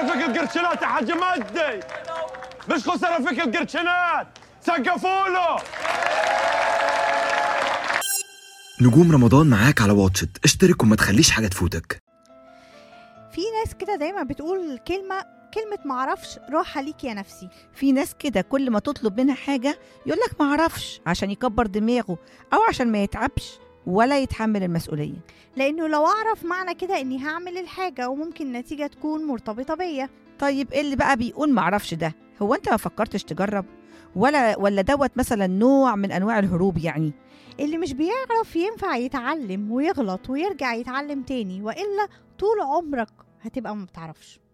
فيك القرشنات يا حاج مجدي مش خسر فيك القرشنات سقفوا له نجوم رمضان معاك على واتشت اشترك وما تخليش حاجة تفوتك في ناس كده دايما بتقول كلمة كلمة معرفش راحة ليك يا نفسي في ناس كده كل ما تطلب منها حاجة يقولك معرفش عشان يكبر دماغه أو عشان ما يتعبش ولا يتحمل المسؤولية لأنه لو أعرف معنى كده إني هعمل الحاجة وممكن النتيجة تكون مرتبطة بيا طيب إيه اللي بقى بيقول معرفش ده هو أنت ما فكرتش تجرب ولا ولا دوت مثلا نوع من أنواع الهروب يعني اللي مش بيعرف ينفع يتعلم ويغلط ويرجع يتعلم تاني وإلا طول عمرك هتبقى ما بتعرفش